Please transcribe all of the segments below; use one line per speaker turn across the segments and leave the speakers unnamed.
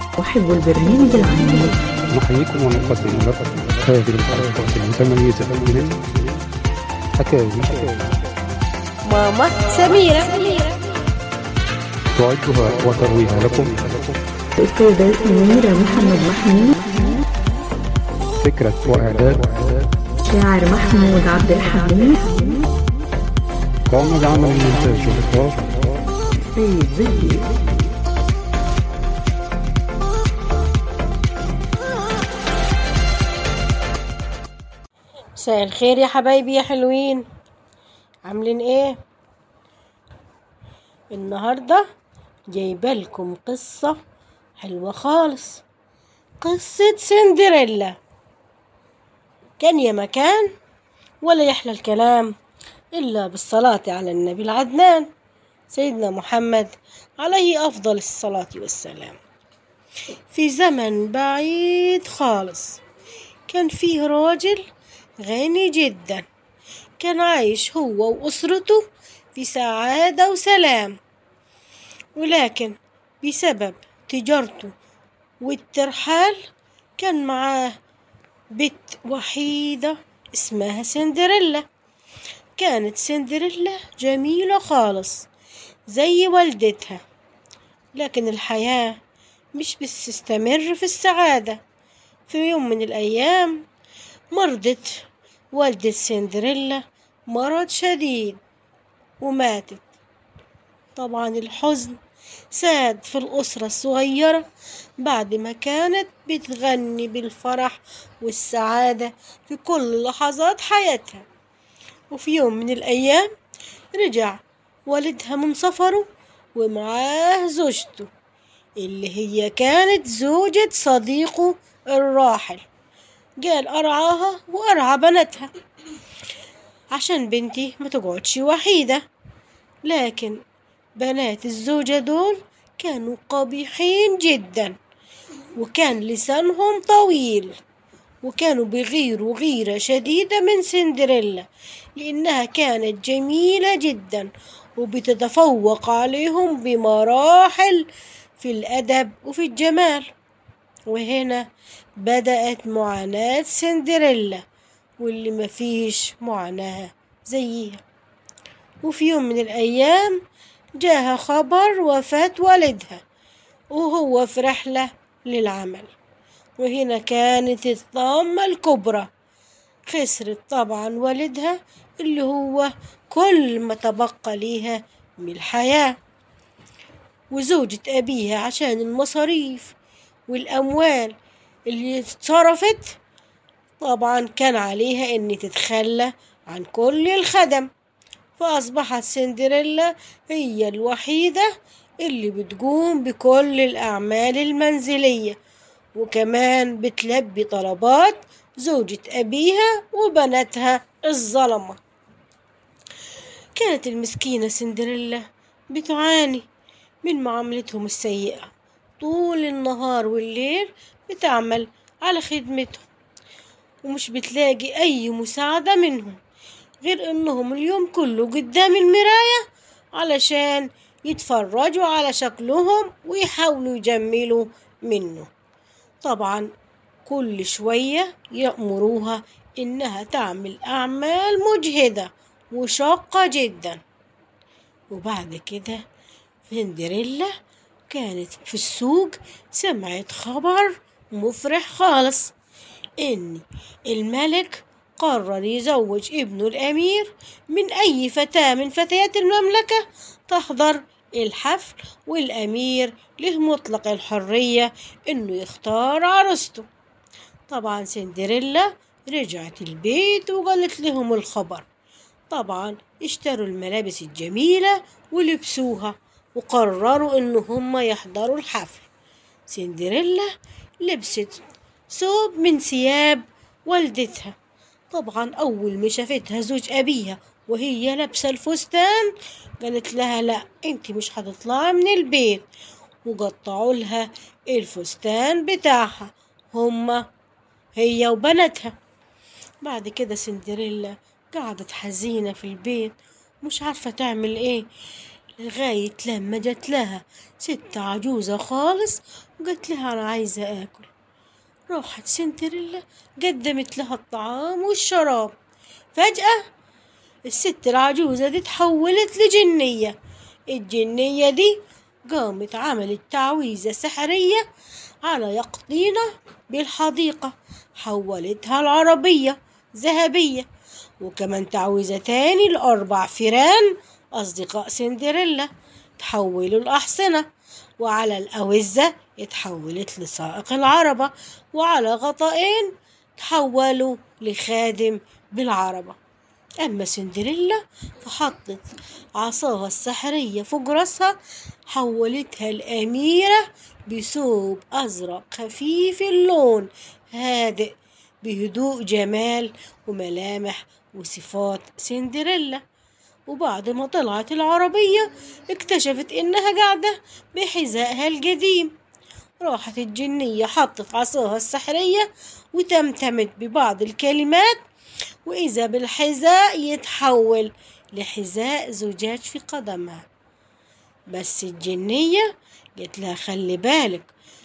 أحب البرنامج العام
نحييكم ونقدم لكم هذه الحلقات المتميزة من حكاوي
ماما سميرة
تعدها وترويها لكم
الأستاذة سميرة محمد محمود
فكرة وإعداد
شاعر محمود عبد الحميد
قام بعمل المونتاج والإخراج
سيد زكي
مساء الخير يا حبايبي يا حلوين عاملين ايه النهارده جايبه لكم قصه حلوه خالص قصه سندريلا كان يا مكان ولا يحلى الكلام الا بالصلاه على النبي العدنان سيدنا محمد عليه افضل الصلاه والسلام في زمن بعيد خالص كان فيه راجل غني جدا كان عايش هو وأسرته في سعادة وسلام ولكن بسبب تجارته والترحال كان معاه بنت وحيدة اسمها سندريلا كانت سندريلا جميلة خالص زي والدتها لكن الحياة مش بتستمر في السعادة في يوم من الأيام مرضت والدة سندريلا مرض شديد وماتت طبعا الحزن ساد في الأسرة الصغيرة بعد ما كانت بتغني بالفرح والسعادة في كل لحظات حياتها وفي يوم من الأيام رجع والدها من سفره ومعاه زوجته اللي هي كانت زوجة صديقه الراحل قال أرعاها وأرعى بناتها عشان بنتي ما تقعدش وحيدة لكن بنات الزوجة دول كانوا قبيحين جدا وكان لسانهم طويل وكانوا بيغيروا غيرة شديدة من سندريلا لأنها كانت جميلة جدا وبتتفوق عليهم بمراحل في الأدب وفي الجمال وهنا بدأت معاناة سندريلا واللي مفيش معاناة زيها وفي يوم من الأيام جاها خبر وفاة والدها وهو في رحلة للعمل وهنا كانت الطامة الكبرى خسرت طبعا والدها اللي هو كل ما تبقى ليها من الحياة وزوجة أبيها عشان المصاريف والأموال اللي اتصرفت طبعا كان عليها ان تتخلى عن كل الخدم فأصبحت سندريلا هي الوحيدة اللي بتقوم بكل الأعمال المنزلية وكمان بتلبي طلبات زوجة أبيها وبناتها الظلمة كانت المسكينة سندريلا بتعاني من معاملتهم السيئة طول النهار والليل بتعمل على خدمتهم ومش بتلاقي أي مساعدة منهم غير إنهم اليوم كله قدام المراية علشان يتفرجوا على شكلهم ويحاولوا يجملوا منه طبعا كل شوية يأمروها إنها تعمل أعمال مجهدة وشاقة جدا وبعد كده سندريلا كانت في السوق سمعت خبر مفرح خالص إن الملك قرر يزوج ابنه الأمير من أي فتاة من فتيات المملكة تحضر الحفل والأمير له مطلق الحرية إنه يختار عروسته طبعا سندريلا رجعت البيت وقالت لهم الخبر طبعا اشتروا الملابس الجميلة ولبسوها وقرروا إن هم يحضروا الحفل سندريلا لبست ثوب من ثياب والدتها طبعا أول ما شافتها زوج أبيها وهي لابسة الفستان قالت لها لا انت مش هتطلعي من البيت وقطعوا لها الفستان بتاعها هما هي وبناتها بعد كده سندريلا قعدت حزينة في البيت مش عارفة تعمل ايه لغاية لما جت لها ست عجوزة خالص وقالت لها أنا عايزة آكل راحت سندريلا قدمت لها الطعام والشراب فجأة الست العجوزة دي تحولت لجنية الجنية دي قامت عملت تعويذة سحرية على يقطينة بالحديقة حولتها العربية ذهبية وكمان تعويذة تاني لأربع فيران أصدقاء سندريلا تحولوا الأحصنة وعلى الأوزة اتحولت لسائق العربة وعلى غطائين تحولوا لخادم بالعربة أما سندريلا فحطت عصاها السحرية فوق راسها حولتها الأميرة بثوب أزرق خفيف اللون هادئ بهدوء جمال وملامح وصفات سندريلا وبعد ما طلعت العربية اكتشفت إنها قاعدة بحذائها القديم راحت الجنية حطت عصاها السحرية وتمتمت ببعض الكلمات وإذا بالحذاء يتحول لحذاء زجاج في قدمها بس الجنية قالت لها خلي بالك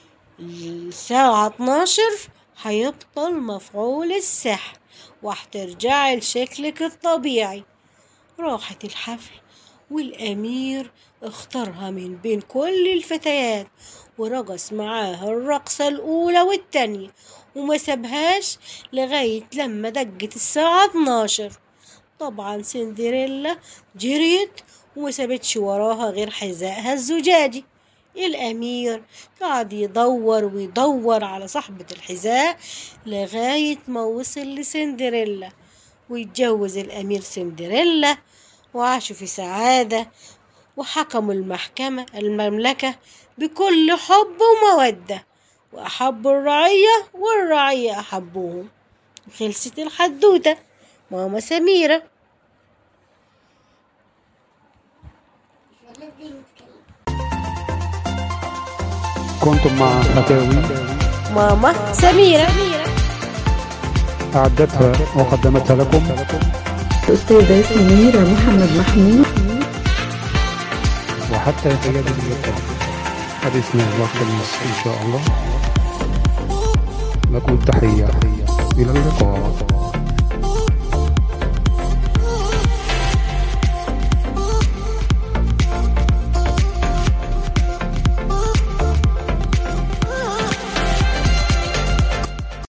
الساعة 12 هيبطل مفعول السحر وهترجعي لشكلك الطبيعي راحت الحفل والأمير اختارها من بين كل الفتيات ورقص معاها الرقصة الأولى والتانية وما سابهاش لغاية لما دقت الساعة 12 طبعا سندريلا جريت وما سابتش وراها غير حذائها الزجاجي الأمير قعد يدور ويدور على صاحبة الحذاء لغاية ما وصل لسندريلا ويتجوز الأمير سندريلا وعاشوا في سعادة وحكموا المحكمة المملكة بكل حب ومودة وأحبوا الرعية والرعية أحبوهم خلصت الحدوتة ماما سميرة
كنتم مع حكاوي
ماما سميرة
أعدتها وقدمتها لكم
الأستاذة سميرة محمد محمود
وحتى يتجدد اللقاء حديثنا الوقت إن شاء الله لكم تحية إلى اللقاء